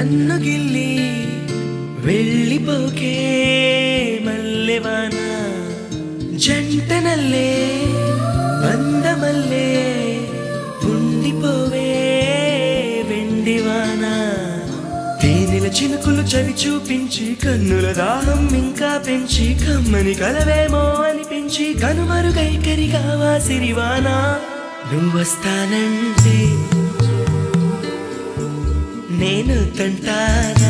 నన్ను గిల్లి వెళ్ళిపోకే మల్లెవాన జంటనల్లే బందమల్లే ఉండిపోవే వెండివాన తేనెల చినుకులు చవి చూపించి కన్నుల దాహం ఇంకా పెంచి కమ్మని కలవేమో అనిపించి కనుమరుగైకరిగావా సిరివానా నువ్వొస్తానంటే నేను తంటానా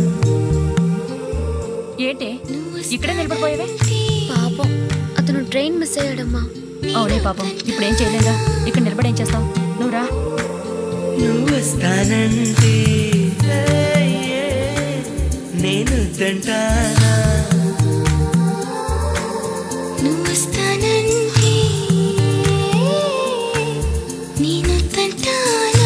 ఏంటి ఇక్కడే నిలబడిపోయావే పాపం అతను ట్రైన్ మిస్ అయ్యాడమ్మా అవునే పాపం ఇప్పుడు ఏం చేయలేదా ఇక్కడ నిలబడి ఏం చేస్తావు నువ్వు రా నువ్వు వస్తానంటే నేను తంటానా నువ్వు వస్తానంటే నేను తంటానా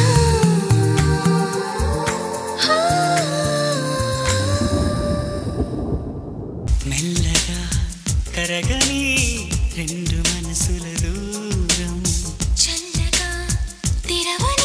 మెల్లగా కరగని రెండు మనసుల దూరం చల్లగా తెరవని